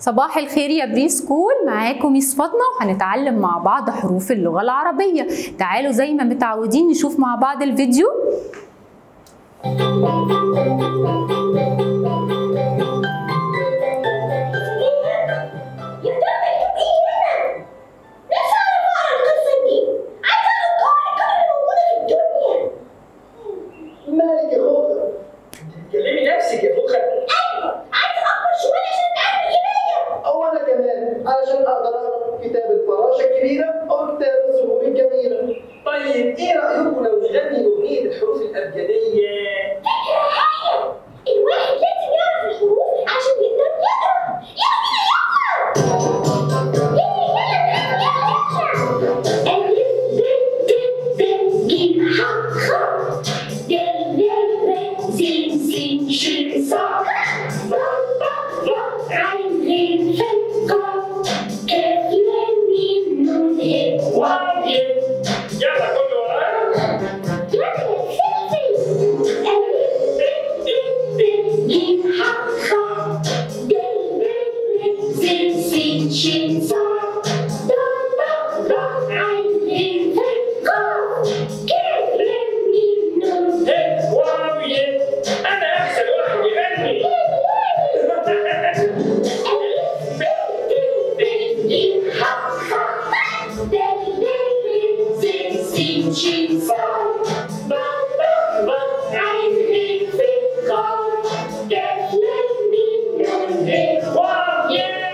صباح الخير يا بري سكول معاكم ميس فاطمه وهنتعلم مع بعض حروف اللغه العربيه تعالوا زي ما متعودين نشوف مع بعض الفيديو مالك يا خوخة؟ كلمي نفسك يا خوخة أو أنا كمان علشان أقدر أقرأ كتاب الفراشة الكبيرة أو كتاب الزهور الجميلة. طيب ايه رأيكم لو نغني أغنية الحروف الأبجدية؟ الواحد لازم يعرف الحروف عشان يقدر يقرا يلا بينا يلا يلا يلا ألف ب ت ب ج ح خ د ذ ر ز س ش ص ض ض ظ عين غين ف ق كاف لام ميم نون ه واو ي يلا كله ورايا يلا يا سيدي ألف ب ت ب ج ح خ د ذ ر ز س ش ص ض ض ظ عين غين ف ق كاف لام ميم نون ه هيك واو يه أنا أحسن واحد يغني واو يه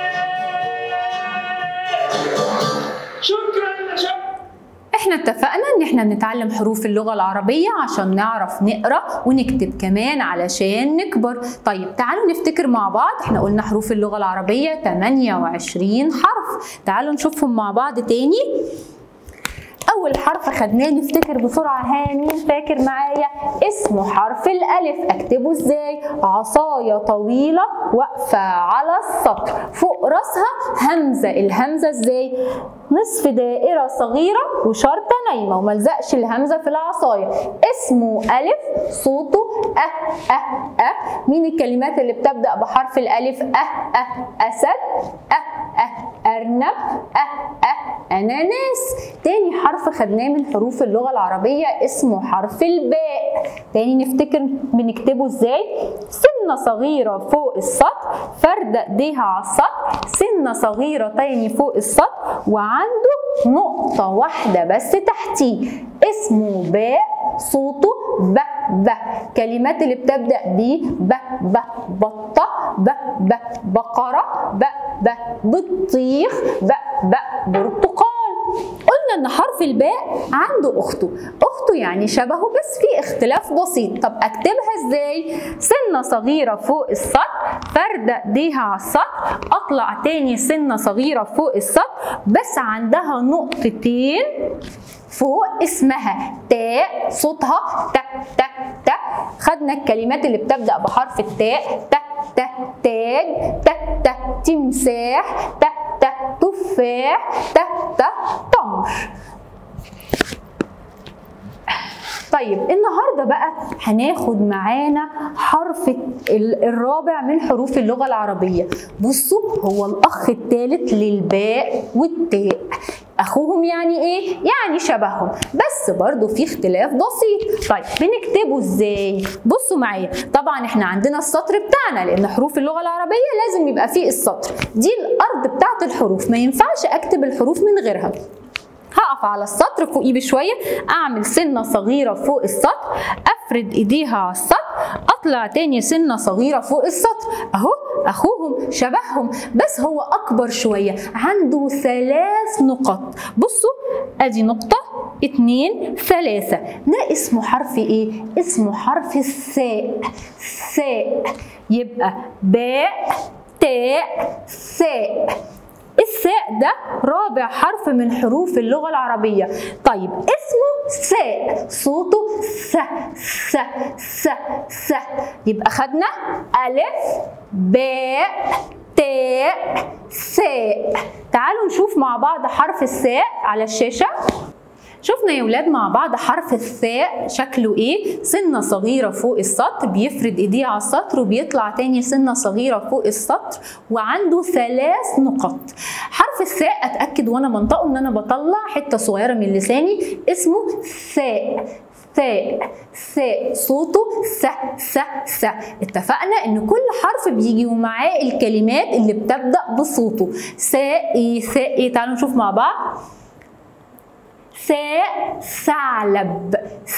شكرا شكرا احنا اتفقنا ان احنا بنتعلم حروف اللغة العربية عشان نعرف نقرا ونكتب كمان علشان نكبر طيب تعالوا نفتكر مع بعض احنا قلنا حروف اللغة العربية 28 حرف تعالوا نشوفهم مع بعض تاني أول حرف خدناه نفتكر بسرعة ها مين فاكر معايا اسمه حرف الألف أكتبه إزاي؟ عصاية طويلة واقفة على السطر فوق راسها همزة الهمزة إزاي؟ نصف دائرة صغيرة وشرطة نايمة وملزقش الهمزة في العصاية اسمه ألف صوته أه أه أه مين الكلمات اللي بتبدأ بحرف الألف أه أه أسد أه أه أرنب أه أه أناناس تاني حرف خدناه من حروف اللغة العربية اسمه حرف الباء تاني نفتكر بنكتبه ازاي سنة صغيرة فوق السطر فردة ايديها على السطر سنة صغيرة تاني فوق السطر وعنده نقطة واحدة بس تحتيه اسمه باء صوته ب ب كلمات اللي بتبدأ ب ب ب بطة ب ب بقرة ب ب بطيخ ب ب برتقال قلنا ان حرف الباء عنده اخته اخته يعني شبهه بس في اختلاف بسيط طب اكتبها ازاي سنه صغيره فوق السطر فرده ايديها على السطر اطلع تاني سنه صغيره فوق السطر بس عندها نقطتين فوق اسمها تاء صوتها ت ت ت خدنا الكلمات اللي بتبدا بحرف التاء ت ت تاج ت ت تمساح ت ت تفاح ت ت تمر طيب النهارده بقى هناخد معانا حرف ال- الرابع من حروف اللغه العربيه بصوا هو الاخ الثالث للباء والتاء اخوهم يعني ايه يعني شبههم بس برضو في اختلاف بسيط طيب بنكتبه ازاي بصوا معايا طبعا احنا عندنا السطر بتاعنا لان حروف اللغه العربيه لازم يبقى فيه السطر دي الارض بتاعت الحروف ما ينفعش اكتب الحروف من غيرها هقف على السطر فوقيه بشويه اعمل سنه صغيره فوق السطر افرد ايديها على السطر اطلع تاني سنه صغيره فوق السطر اهو اخوهم شبههم بس هو اكبر شويه عنده ثلاث نقط بصوا ادي نقطه اتنين ثلاثة ده اسمه حرف ايه؟ اسمه حرف الثاء ثاء يبقى باء تاء ثاء الثاء ده رابع حرف من حروف اللغة العربية طيب اسمه ثاء صوته ث ث ث ث يبقى خدنا ألف باء تاء ثاء تعالوا نشوف مع بعض حرف الثاء على الشاشة شفنا يا ولاد مع بعض حرف الثاء شكله ايه سنة صغيرة فوق السطر بيفرد ايديه على السطر وبيطلع تاني سنة صغيرة فوق السطر وعنده ثلاث نقط حرف الثاء اتأكد وانا بنطقه ان انا بطلع حتة صغيرة من لساني اسمه ثاء ثاء ثاء صوته س س س اتفقنا ان كل حرف بيجي ومعاه الكلمات اللي بتبدأ بصوته ثاء ايه ثاء ايه تعالوا نشوف مع بعض ثاء ثعلب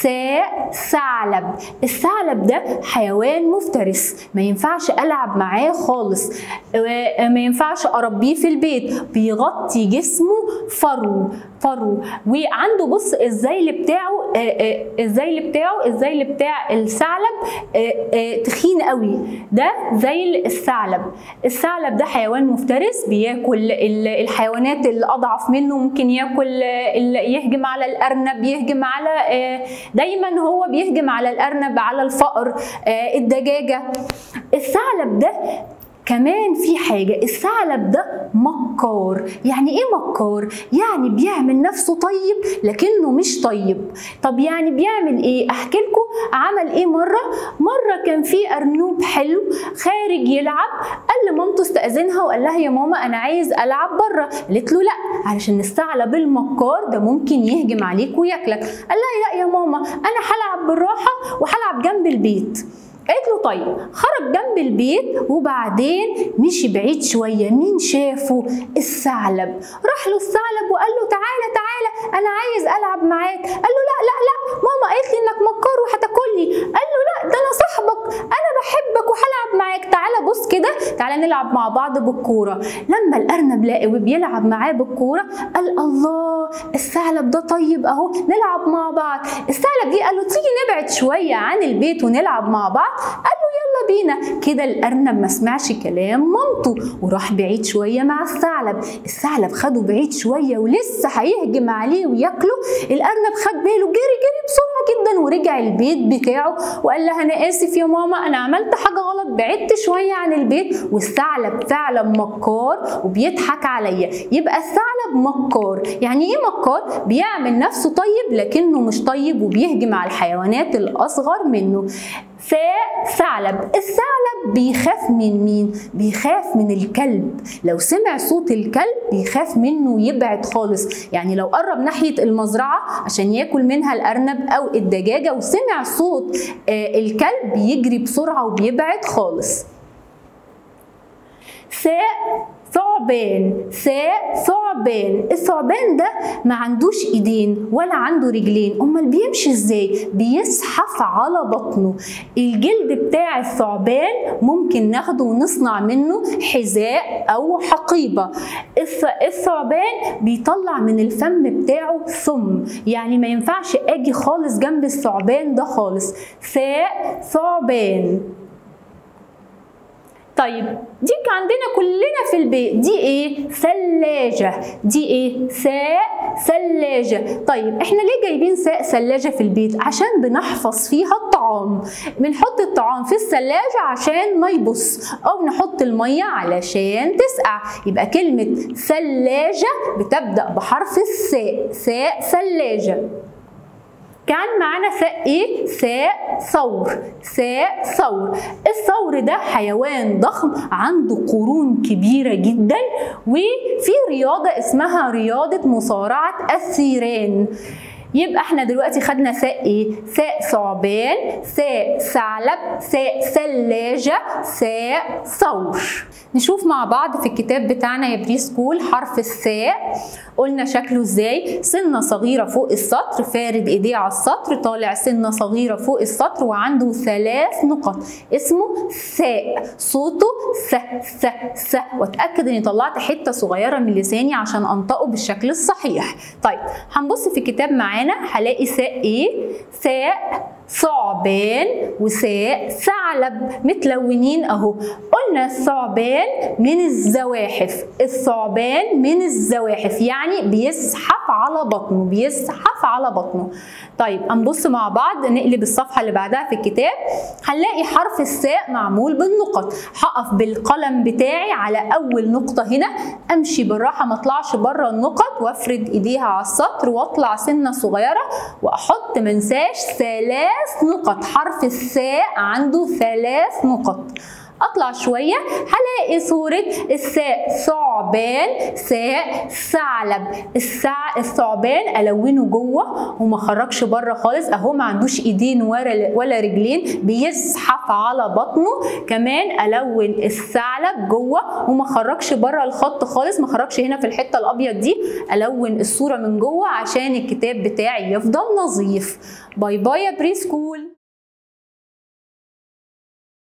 ثاء ثعلب الثعلب ده حيوان مفترس ما ينفعش العب معاه خالص آه، ما ينفعش اربيه في البيت بيغطي جسمه فرو فرو وعنده بص الذيل بتاعه آه، آه، الذيل بتاعه الذيل بتاع الثعلب آه، آه، تخين قوي ده ذيل الثعلب الثعلب ده حيوان مفترس بياكل ال- الحيوانات الاضعف منه ممكن ياكل آه، ال- يهجم على الارنب يهجم على آه، دايما هو بيهجم على الارنب على الفأر آه، الدجاجه الثعلب ده كمان في حاجة الثعلب ده مكار يعني ايه مكار؟ يعني بيعمل نفسه طيب لكنه مش طيب طب يعني بيعمل ايه؟ احكي لكم عمل ايه مرة؟ مرة كان في ارنوب حلو خارج يلعب قال لمامته استأذنها وقال لها يا ماما انا عايز العب بره قالت له لا علشان الثعلب المكار ده ممكن يهجم عليك وياكلك قال لها لا يا ماما انا هلعب بالراحة وهلعب جنب البيت قالت له طيب خرج جنب البيت وبعدين مشي بعيد شويه مين شافه الثعلب راح له الثعلب وقال له تعالى تعالى انا عايز العب معاك قال له لا لا لا ماما قالت لي انك مكار وهتاكلني قال له لا ده انا صاحبك انا بحبك وهلعب معاك تعالى بص كده تعالى نلعب مع بعض بالكوره لما الارنب لقى بيلعب معاه بالكوره قال الله الثعلب ده طيب اهو نلعب مع بعض الثعلب دي قال له تيجي نبعد شويه عن البيت ونلعب مع بعض قال له يلا بينا كده الارنب ما سمعش كلام مامته وراح بعيد شويه مع الثعلب الثعلب خده بعيد شويه ولسه هيهجم عليه وياكله الارنب خد باله جري جري بسرعه جدا ورجع البيت بتاعه وقال لها انا اسف يا ماما انا عملت حاجه غلط بعدت شويه عن البيت والثعلب فعلا مكار وبيضحك عليا يبقى الثعلب مكار يعني ايه مكار بيعمل نفسه طيب لكنه مش طيب وبيهجم على الحيوانات الاصغر منه ثاء ثعلب الثعلب بيخاف من مين بيخاف من الكلب لو سمع صوت الكلب بيخاف منه ويبعد خالص يعني لو قرب ناحية المزرعة عشان ياكل منها الأرنب أو الدجاجة وسمع صوت آه، الكلب بيجري بسرعة وبيبعد خالص ثاء ثعبان ثاء ثعبان الثعبان ده ما عندوش ايدين ولا عنده رجلين امال بيمشي ازاي بيزحف على بطنه الجلد بتاع الثعبان ممكن ناخده ونصنع منه حذاء او حقيبه الث- الثعبان بيطلع من الفم بتاعه ثم يعني ما ينفعش اجي خالص جنب الثعبان ده خالص ثاء ثعبان طيب دي عندنا كلنا في البيت دي ايه ثلاجة دي ايه ساء ثلاجة طيب احنا ليه جايبين ساء ثلاجة في البيت عشان بنحفظ فيها الطعام بنحط الطعام في الثلاجة عشان ما يبص او نحط المية علشان تسقع يبقى كلمة ثلاجة بتبدأ بحرف الثاء ساء ثلاجة كان معانا ثاء ايه؟ ثاء ثور ثاء ثور الثور ده حيوان ضخم عنده قرون كبيرة جدا وفي رياضة اسمها رياضة مصارعة الثيران يبقى احنا دلوقتي خدنا ثاء ايه؟ ثاء ثعبان، ثاء ثعلب، ثاء ثلاجة، ثاء ثور. نشوف مع بعض في الكتاب بتاعنا يا بري سكول حرف الثاء قلنا شكله ازاي سنة صغيرة فوق السطر فارد ايديه على السطر طالع سنة صغيرة فوق السطر وعنده ثلاث نقط اسمه ثاء صوته ث ث ث واتاكد اني طلعت حتة صغيرة من لساني عشان انطقه بالشكل الصحيح طيب هنبص في الكتاب معانا هلاقي ثاء ايه ثاء ثعبان وساء ثعلب متلونين اهو قلنا الثعبان من الزواحف الثعبان من الزواحف يعني بيزحف على بطنه بيزحف على بطنه طيب هنبص مع بعض نقلب الصفحة اللي بعدها في الكتاب هنلاقي حرف الساء معمول بالنقط هقف بالقلم بتاعي على أول نقطة هنا أمشي بالراحة ما اطلعش بره النقط وافرد ايديها على السطر واطلع سنة صغيرة واحط منساش ثلاث نقط حرف الساء عنده ثلاث نقط اطلع شويه هلاقي صوره الساء ثعبان ساء ثعلب السع... الثعبان الونه جوه وما خرجش بره خالص اهو ما عندوش ايدين ولا ولا رجلين بيزحف على بطنه كمان الون الثعلب جوه وما خرجش بره الخط خالص ما خرجش هنا في الحته الابيض دي الون الصوره من جوه عشان الكتاب بتاعي يفضل نظيف باي باي يا بري سكول